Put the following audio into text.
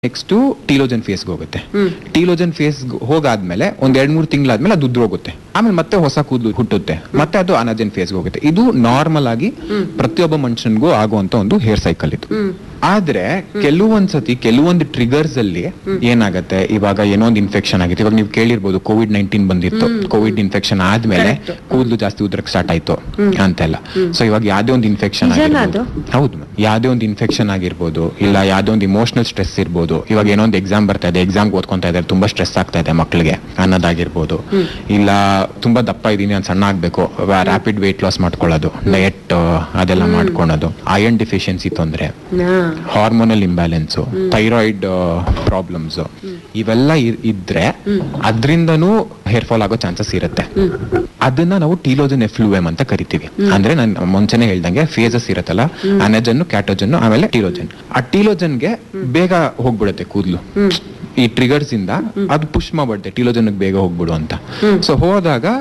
Next telogen ಫೇಸ್ಗೆ ಹೋಗುತ್ತೆ telogen face ಹೋಗಾದ್ಮೇಲೆ ಒಂದ್ ಎರಡ್ ಮೂರು ತಿಂಗಳಾದ್ಮೇಲೆ ಅದು ಉದ್ರೋಗುತ್ತೆ ಆಮೇಲೆ ಮತ್ತೆ ಹೊಸ ಕೂದಲು ಹುಟ್ಟುತ್ತೆ ಮತ್ತೆ ಅದು ಅನಜನ್ ಫೇಸ್ಗೆ ಹೋಗುತ್ತೆ ಇದು ನಾರ್ಮಲ್ ಆಗಿ ಪ್ರತಿಯೊಬ್ಬ ಮನುಷ್ಯನ್ಗೂ ಆಗುವಂತ ಒಂದು ಹೇರ್ ಸೈಕಲ್ ಇದು ಆದ್ರೆ ಕೆಲವೊಂದ್ಸತಿ ಕೆಲವೊಂದು ಟ್ರಿಗರ್ಸ್ ಅಲ್ಲಿ ಏನಾಗತ್ತೆ ಇವಾಗ ಏನೋ ಒಂದು ಇನ್ಫೆಕ್ಷನ್ ಆಗಿತ್ತು ಇವಾಗ ನೀವು ಕೇಳಿರ್ಬೋದು ಕೋವಿಡ್ ನೈನ್ಟೀನ್ ಬಂದಿತ್ತು ಕೋವಿಡ್ ಇನ್ಫೆಕ್ಷನ್ ಆದ್ಮೇಲೆ ಕೂದಲು ಜಾಸ್ತಿ ಉದ್ರಕ್ ಸ್ಟಾರ್ಟ್ ಆಯ್ತು ಅಂತೆಲ್ಲ ಸೊ ಇವಾಗ ಯಾವ್ದೇ ಒಂದು ಇನ್ಫೆಕ್ಷನ್ ನಿಜನಾ ಆಗಿರ್ಬೋದು ಹೌದು ma'am. ಯಾವ್ದೇ ಒಂದು ಇನ್ಫೆಕ್ಷನ್ ಆಗಿರ್ಬೋದು ಇಲ್ಲ ಯಾವ್ದೇ ಒಂದು ಇಮೋಷನಲ್ ಸ್ಟ್ರೆಸ್ ಇರ್ಬೋದು ಇವಾಗ ಏನೋ ಒಂದು ಎಕ್ಸಾಮ್ ಬರ್ತಾ ಇದೆ ಎಕ್ಸಾಮ್ ಓದ್ಕೊಂತಾ ಇದ್ದಾರೆ ತುಂಬಾ ಸ್ಟ್ರೆಸ್ ಆಗ್ತಾ ಇದೆ ಮಕ್ಕಳಿಗೆ ಅನ್ನೋದಾಗಿರ್ಬೋದು ಇಲ್ಲ ತುಂಬಾ ದಪ್ಪ ಇದೀನಿ ನಾನು ಸಣ್ಣ ಆಗ್ಬೇಕು ರ್ಯಾಪಿಡ್ ವೇಟ್ ಲಾಸ್ ಮಾಡ್ಕೊಳ್ಳೋದು ಡಯಟ್ ಅದೆಲ್ಲ ಮಾಡ್ಕೊಳೋದು ಐರನ್ ಡಿಫಿಷಿಯನ್ಸಿ ತೊಂದ್ರೆ ಹಾರ್ಮೋನಲ್ ಇಂಬ್ಯಾಲೆನ್ಸ್ ಥೈರಾಯ್ಡ್ ಪ್ರಾಬ್ಲಮ್ಸ್ ಇವೆಲ್ಲ ಇ- ಇದ್ರೆ ಅದ್ರಿಂದನೂ ಹೇರ್ ಫಾಲ್ ಆಗೋ ಚಾನ್ಸಸ್ ಇರುತ್ತೆ ಅದನ್ನ ನಾವು ಟೀಲೋಜನ್ ಎಫ್ಲೂಎಮ್ ಅಂತ ಕರಿತೀವಿ ಅಂದ್ರೆ ನಾನು ಮುಂಚೆನೆ ಹೇಳ್ದಂಗೆ ಫೇಸಸ್ ಇರುತ್ತಲ್ಲ ಅನಜನ್ ಕ್ಯಾಟೋಜನ್ ಆಮೇಲೆ ಟೀಲೋಜನ್ ಆ ಟೀಲೋಜನ್ಗೆ ಬೇಗ ಹೋಗ್ಬಿಡುತ್ತೆ ಕೂದಲು ಈ ಟ್ರಿಗರ್ಸ್ ಇಂದ ಅದು ಪುಷ್ ಮಾಡ್ಬಿಡುತ್ತೆ ಟೀಲೋಜನ್ ಬೇಗ ಹೋಗ್ಬಿಡು ಅಂತ ಸೊ ಹೋದಾಗ